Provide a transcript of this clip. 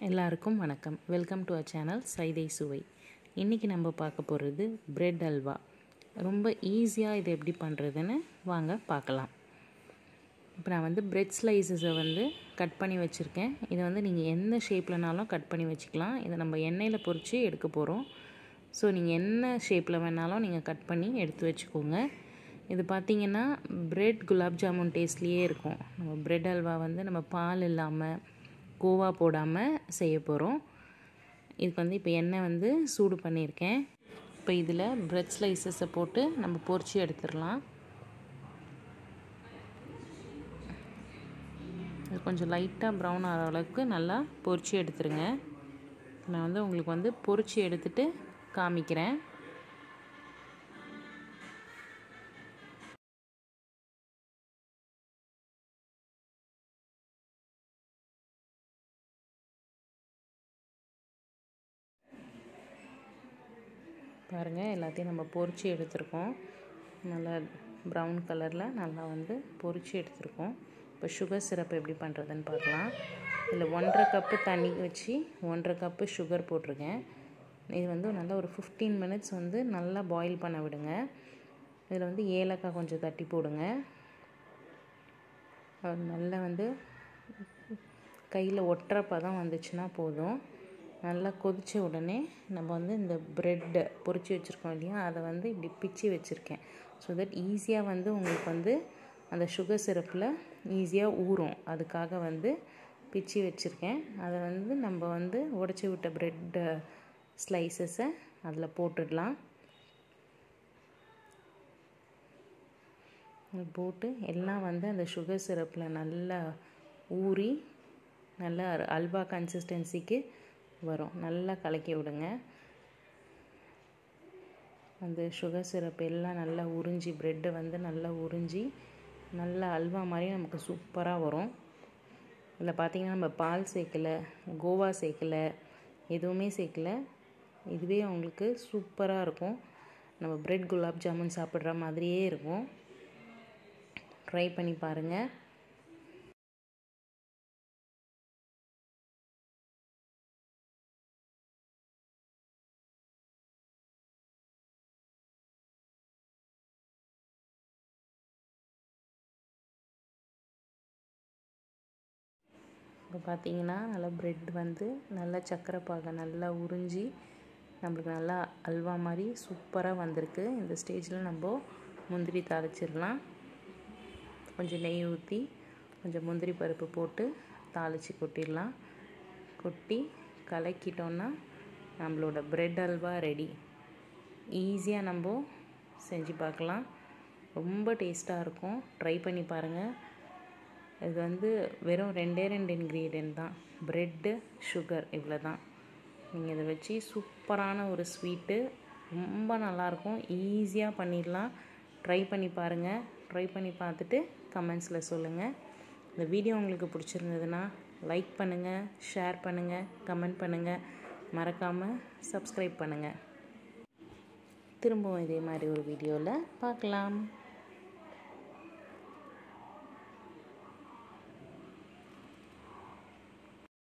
எல்லாருக்கும் வணக்கம் welcome to a channel Saidai சுவை இன்றைக்கி நம்ம பார்க்க போகிறது பிரெட் அல்வா ரொம்ப ஈஸியாக இது எப்படி பண்ணுறதுன்னு வாங்க பார்க்கலாம் இப்போ நான் வந்து பிரெட் ஸ்லைசஸை வந்து கட் பண்ணி வச்சுருக்கேன் இதை வந்து நீங்கள் எந்த ஷேப்லனாலும் கட் பண்ணி வச்சுக்கலாம் இதை நம்ம எண்ணெயில் பொரித்து எடுக்க போகிறோம் ஸோ நீங்கள் என்ன ஷேப்பில் வேணாலும் நீங்கள் கட் பண்ணி எடுத்து வச்சுக்கோங்க இது பார்த்திங்கன்னா பிரெட் குலாப் ஜாமுன் டேஸ்ட்லேயே இருக்கும் நம்ம பிரெட் அல்வா வந்து நம்ம பால் இல்லாமல் கோவா போடாமல் செய்ய போகிறோம் இதுக்கு வந்து இப்போ எண்ணெய் வந்து சூடு பண்ணியிருக்கேன் இப்போ இதில் பிரெட் ஸ்லைசஸை போட்டு நம்ம பொரிச்சு எடுத்துடலாம் இது கொஞ்சம் லைட்டாக ப்ரௌன் ஆகிற அளவுக்கு நல்லா பொரிச்சு எடுத்துருங்க நான் வந்து உங்களுக்கு வந்து பொரிச்சு எடுத்துகிட்டு காமிக்கிறேன் பாருங்கள் எல்லாத்தையும் நம்ம பொரிச்சு எடுத்திருக்கோம் நல்லா ப்ரௌன் கலரில் நல்லா வந்து பொரிச்சு எடுத்திருக்கோம் இப்போ சுகர் சிரப் எப்படி பண்ணுறதுன்னு பார்க்கலாம் இதில் ஒன்றரை கப்பு தண்ணி வச்சு ஒன்றரை கப்பு சுகர் போட்டிருக்கேன் இது வந்து நல்லா ஒரு ஃபிஃப்டீன் மினிட்ஸ் வந்து நல்லா பாயில் பண்ண விடுங்க இதில் வந்து ஏலக்காய் கொஞ்சம் தட்டி போடுங்க நல்லா வந்து கையில் ஒட்டுற பதம் வந்துச்சுன்னா போதும் நல்லா கொதித்த உடனே நம்ம வந்து இந்த ப்ரெட்டை பொறிச்சு வச்சுருக்கோம் இல்லையா அதை வந்து இப்படி பிச்சு வச்சுருக்கேன் ஸோ தட் ஈஸியாக வந்து உங்களுக்கு வந்து அந்த சுகர் சிரப்பில் ஈஸியாக ஊறும் அதுக்காக வந்து பிச்சு வச்சுருக்கேன் அதை வந்து நம்ம வந்து உடச்சி விட்ட ப்ரெட் ஸ்லைசஸை அதில் போட்டுடலாம் போட்டு எல்லாம் வந்து அந்த சுகர் சிரப்பில் நல்லா ஊறி நல்லா அல்வா கன்சிஸ்டன்சிக்கு வரும் நல்லா கலக்கி விடுங்க அந்த சுகர் சிரப் எல்லாம் நல்லா உறிஞ்சி ப்ரெட்டை வந்து நல்லா உறிஞ்சி நல்லா அல்வா மாதிரி நமக்கு சூப்பராக வரும் இதில் பார்த்திங்கன்னா நம்ம பால் சேர்க்கலை கோவா சேர்க்கலை எதுவுமே சேர்க்கலை இதுவே உங்களுக்கு சூப்பராக இருக்கும் நம்ம ப்ரெட் குலாப் ஜாமுன் சாப்பிட்ற மாதிரியே இருக்கும் ட்ரை பண்ணி பாருங்கள் இப்போ பார்த்தீங்கன்னா நல்லா ப்ரெட் வந்து நல்லா சக்கரை பாகை நல்லா உறிஞ்சி நம்மளுக்கு நல்லா அல்வா மாதிரி சூப்பராக வந்திருக்கு இந்த ஸ்டேஜில் நம்ம முந்திரி தாளிச்சிடலாம் கொஞ்சம் நெய் ஊற்றி கொஞ்சம் முந்திரி பருப்பு போட்டு தாளித்து கொட்டிடலாம் கொட்டி கலக்கிட்டோன்னா நம்மளோட ப்ரெட் அல்வா ரெடி ஈஸியாக நம்ம செஞ்சு பார்க்கலாம் ரொம்ப டேஸ்ட்டாக இருக்கும் ட்ரை பண்ணி பாருங்கள் இது வந்து வெறும் ரெண்டே ரெண்டு இன்க்ரீடியன்ட் தான் ப்ரெட்டு சுகர் இவ்வளோ தான் நீங்கள் இதை வச்சு சூப்பரான ஒரு ஸ்வீட்டு ரொம்ப நல்லாயிருக்கும் ஈஸியாக பண்ணிடலாம் ட்ரை பண்ணி பாருங்கள் ட்ரை பண்ணி பார்த்துட்டு கமெண்ட்ஸில் சொல்லுங்கள் இந்த வீடியோ உங்களுக்கு பிடிச்சிருந்ததுன்னா லைக் பண்ணுங்கள் ஷேர் பண்ணுங்கள் கமெண்ட் பண்ணுங்கள் மறக்காமல் சப்ஸ்கிரைப் பண்ணுங்கள் திரும்பவும் இதே மாதிரி ஒரு வீடியோவில் பார்க்கலாம்